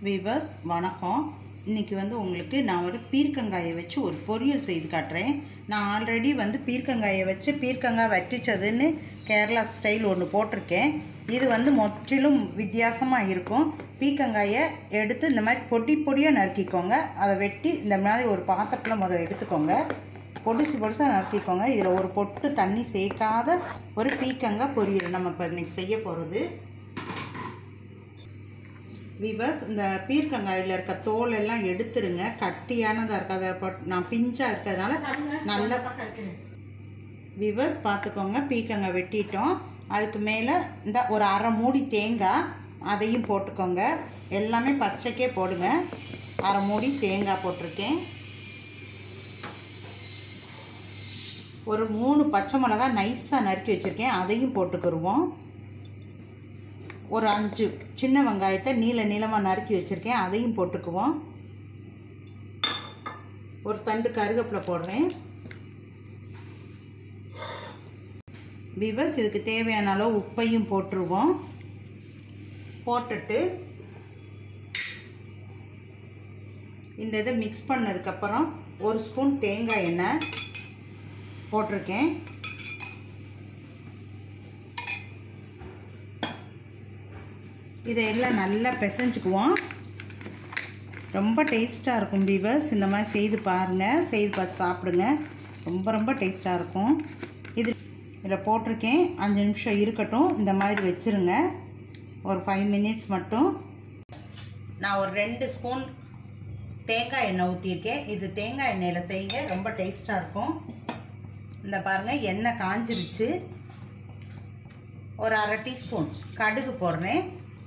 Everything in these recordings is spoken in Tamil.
வீவர்ஸ் வணக்கம் இன்றைக்கி வந்து உங்களுக்கு நான் ஒரு பீர்க்கங்காயை வச்சு ஒரு பொரியல் செய்து காட்டுறேன் நான் ஆல்ரெடி வந்து பீர்க்கங்காயை வச்சு பீர்க்கங்காய் வட்டிச்சதுன்னு கேரளா ஸ்டைல் ஒன்று போட்டிருக்கேன் இது வந்து முற்றிலும் வித்தியாசமாக இருக்கும் பீர்க்கங்காயை எடுத்து இந்த மாதிரி பொடி பொடியாக நறுக்கிக்கோங்க அதை வெட்டி இந்த மாதிரி ஒரு பாத்திரத்தில் முதல்ல எடுத்துக்கோங்க பொடிசு பொடிசாக நறுக்கிக்கோங்க இதில் ஒரு பொட்டு தண்ணி சேர்க்காத ஒரு பீர்க்கங்காய் பொரியல் நம்ம இப்போ இன்றைக்கி செய்ய போகிறது விவர்ஸ் இந்த பீர்க்கங்காயில் இருக்க தோல் எல்லாம் எடுத்துருங்க கட்டியானதாக இருக்கு அதை போட்- நான் பிஞ்சாக இருக்கிறதுனால நல்ல விவர்ஸ் பார்த்துக்கோங்க பீர்க்கங்காய் வெட்டிட்டோம் அதுக்கு மேலே இந்த ஒரு அரை மூடி தேங்காய் அதையும் போட்டுக்கோங்க எல்லாமே பச்சைக்கே போடுங்க அரை மூடி தேங்காய் போட்டிருக்கேன் ஒரு மூணு பச்சை மிளகா நைஸாக நறுக்கி வச்சுருக்கேன் அதையும் போட்டுக்கிருவோம் ஒரு அஞ்சு சின்ன வெங்காயத்தை நீல நீளமாக நறுக்கி வச்சுருக்கேன் அதையும் போட்டுக்குவோம் ஒரு தண்டு கருவேப்பிலை போடுறேன் விவஸ் இதுக்கு தேவையான அளவு உப்பையும் போட்டுருவோம் போட்டுட்டு இந்த இதை மிக்ஸ் பண்ணதுக்கப்புறம் ஒரு ஸ்பூன் தேங்காய் எண்ணெய் போட்டிருக்கேன் இதையெல்லாம் நல்லா பிசைஞ்சுக்குவோம் ரொம்ப டேஸ்ட்டாக இருக்கும் பீவர்ஸ் இந்த மாதிரி செய்து பாருங்கள் செய்து பார்த்து சாப்பிடுங்க ரொம்ப ரொம்ப டேஸ்ட்டாக இருக்கும் இது இதில் போட்டிருக்கேன் அஞ்சு நிமிஷம் இருக்கட்டும் இந்த மாதிரி வச்சுருங்க ஒரு ஃபைவ் மினிட்ஸ் மட்டும் நான் ஒரு ரெண்டு ஸ்பூன் தேங்காய் எண்ணெய் ஊற்றியிருக்கேன் இது தேங்காய் எண்ணெயில் செய்யுங்க ரொம்ப டேஸ்ட்டாக இருக்கும் இந்த பாருங்கள் எண்ணெய் காஞ்சிருச்சு ஒரு அரை டீஸ்பூன் கடுகு போடுறேன்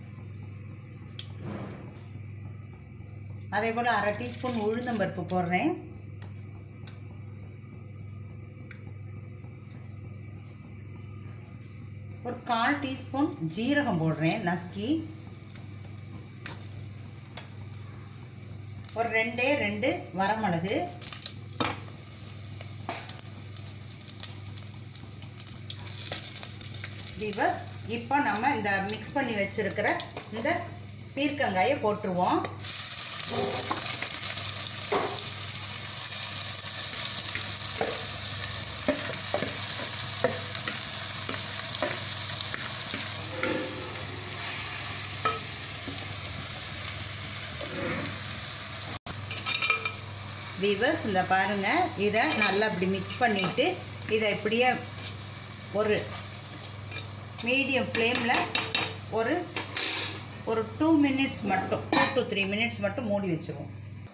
அதே போல் அரை டீஸ்பூன் உளுந்தம்பருப்பு போடுறேன் ஒரு கால் டீஸ்பூன் ஜீரகம் போடுறேன் நசுக்கி ஒரு ரெண்டே ரெண்டு வரமிளகு விவஸ் இப்போ நம்ம இந்த மிக்ஸ் பண்ணி வச்சுருக்கிற இந்த பீர்க்கங்காயை போட்டுருவோம் விவர்ஸ் இந்த பாருங்கள் இதை நல்லா இப்படி மிக்ஸ் பண்ணிவிட்டு இதை இப்படியே ஒரு மீடியம் ஃப்ளேமில் ஒரு ஒரு டூ மினிட்ஸ் மட்டும் டூ டு த்ரீ மினிட்ஸ் மட்டும் மூடி வச்சுருவோம்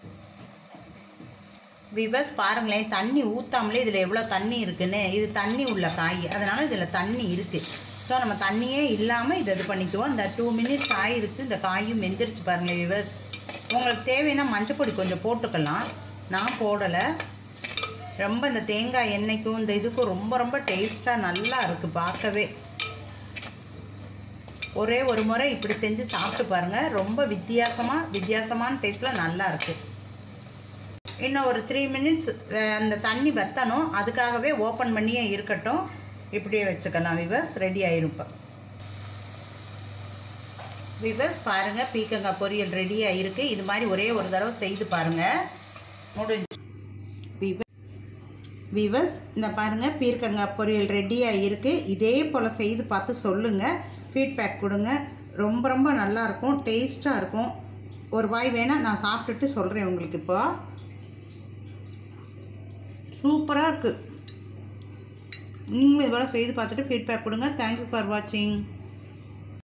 விவர்ஸ் பாருங்களேன் தண்ணி ஊற்றாமலே இதில் எவ்வளோ தண்ணி இருக்குன்னு இது தண்ணி உள்ள காய் அதனால் இதில் தண்ணி இருக்குது ஸோ நம்ம தண்ணியே இல்லாமல் இதை இது பண்ணிக்குவோம் இந்த டூ மினிட்ஸ் ஆயிருச்சு இந்த காயும் வெந்துருச்சு பாருங்களேன் விவர்ஸ் உங்களுக்கு தேவைன்னா மஞ்சப்பொடி கொஞ்சம் போட்டுக்கலாம் நான் போடலை ரொம்ப இந்த தேங்காய் எண்ணெய்க்கும் இந்த இதுக்கும் ரொம்ப ரொம்ப டேஸ்ட்டாக நல்லா இருக்குது பார்க்கவே ஒரே ஒரு முறை இப்படி செஞ்சு சாப்பிட்டு பாருங்கள் ரொம்ப வித்தியாசமாக வித்தியாசமான டேஸ்ட்டில் நல்லா இருக்குது இன்னும் ஒரு த்ரீ மினிட்ஸ் அந்த தண்ணி வற்றணும் அதுக்காகவே ஓப்பன் பண்ணியே இருக்கட்டும் இப்படியே வச்சுக்கலாம் விவர்ஸ் ரெடி ஆயிருப்ப விவர்ஸ் பாருங்கள் பீக்கங்காய் பொரியல் ரெடியாக இருக்குது இது மாதிரி ஒரே ஒரு தடவை செய்து பாருங்கள் முடிஞ்சு விவ விவஸ் இந்த பாருங்கள் பீர்க்கங்காய் பொரியல் ரெடியாக இருக்குது இதே போல் செய்து பார்த்து சொல்லுங்கள் ஃபீட்பேக் கொடுங்க ரொம்ப ரொம்ப நல்லாயிருக்கும் டேஸ்ட்டாக இருக்கும் ஒரு வாய் வேணால் நான் சாப்பிட்டுட்டு சொல்கிறேன் உங்களுக்கு இப்போ சூப்பராக இருக்குது நீங்களும் இது போல் செய்து பார்த்துட்டு ஃபீட்பேக் கொடுங்க தேங்க்யூ ஃபார் வாட்சிங்